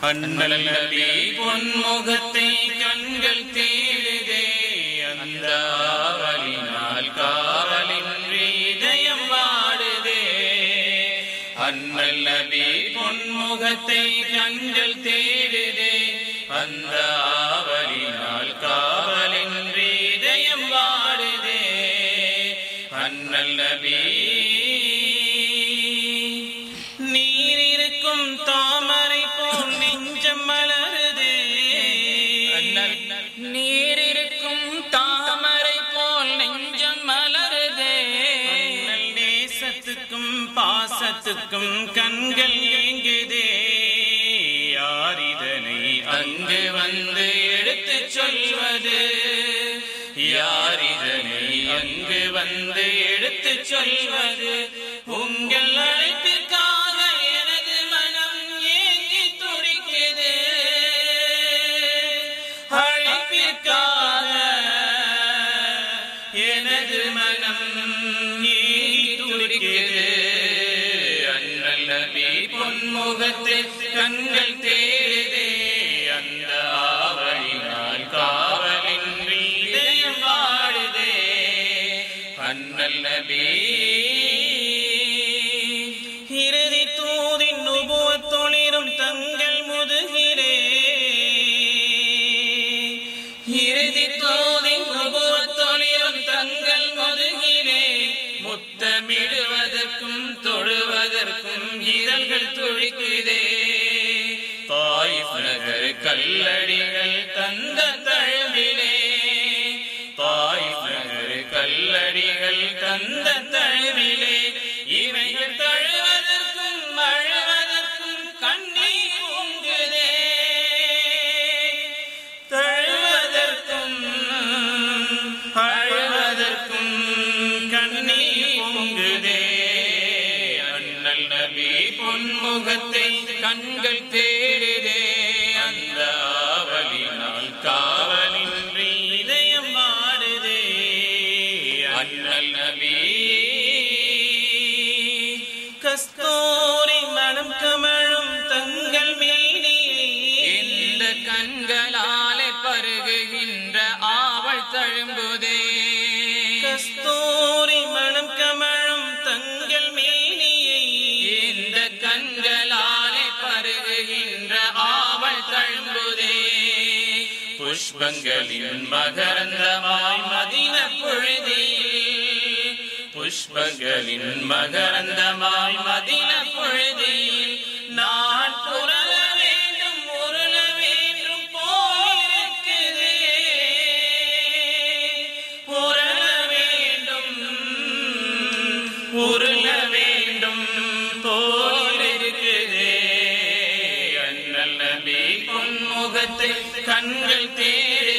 அண்ணல் நபி பொன்முகத்தை கண்கள் தேடுதே அந்த ஆவலினால் காவலின்றி இதயம் வாடுதே அண்ணல் நபி பொன்முகத்தை கண்கள் தேடுதே அந்த ஆவலினால் காவலின்றி இதயம் வாடுதே அண்ணல் நபி நீர் இருக்கும் தாமரை போல் நெஞ்சம் மலருதே நீர் இருக்கும் தாமரை போல் நெஞ்சம் மலருதே அண்ணல் நேசத்துக்கும் பாசத்துக்கும் கண்கள் ஏங்குதே யார் இதனை அங்கு வந்து எடுத்து சொல்வது யார் இதனை அங்கு வந்து எடுத்து சொல்வது உங்கள் அழைப்பிற்காக எனது மனம் ஏங்கி துடிக்குது அழைப்பிற்காக எனது மனம் ஏங்கி துடிக்குது அண்ணல் நபி பொன்முகத்தில் கண்கள் தேடுதே அந்த ஆவலினால் காவலின்றி இதயம் வாடுதே அண்ணல் நபி இறுதி தூதின் நுபுவத்தொளிரும் தங்கள் முதுகிலே இறுதி தூதின் நுபுவத்தொளிரும் தங்கள் முதுகிலே முத்தமிடுவதற்கும் தொழுவதற்கும் இதழ்கள் துடிக்குதே தாயிஃப் நகர் கல்லடிகள் தந்த தழுவிலே தாயிஃப் நகர் கல்லடிகள் தந்த தழுவிலே இவைகள் தழுவதற்கும் அழுவதற்கும் கண்ணீர் பொங்குதே தழுவதற்கும் அழுவதற்கும் கண்ணீர் பொங்குதே அண்ணல் நபி பொன்முகத்தை கண்கள் தேடுதே அந்த ஆவலினால் காவலின்றி இதயம் வாடுதே அண்ணல் நபி கஸ்தூரி மனம் கமழும் தங்கள் மேனியை இந்த கண்களாலே பருகுகின்ற ஆவல் தழும்புதே கஸ்தூரி மனம் கமழும் தங்கள் மேனியை இந்த கண்களாலே பருகுகின்ற ஆவல் தழும்புதே புஷ்பங்களின் மகரந்தமாய் மதின பொழுதில் புஷ்பங்களின் மகரந்தமாய் மதின பொழுதில் நான் புரள வேண்டும் உருள வேண்டும் போயிருக்குதே புரள வேண்டும் உருள வேண்டும் போலிருக்குதே அண்ணல் நபி பொன்முகத்தை கண்கள் தேடி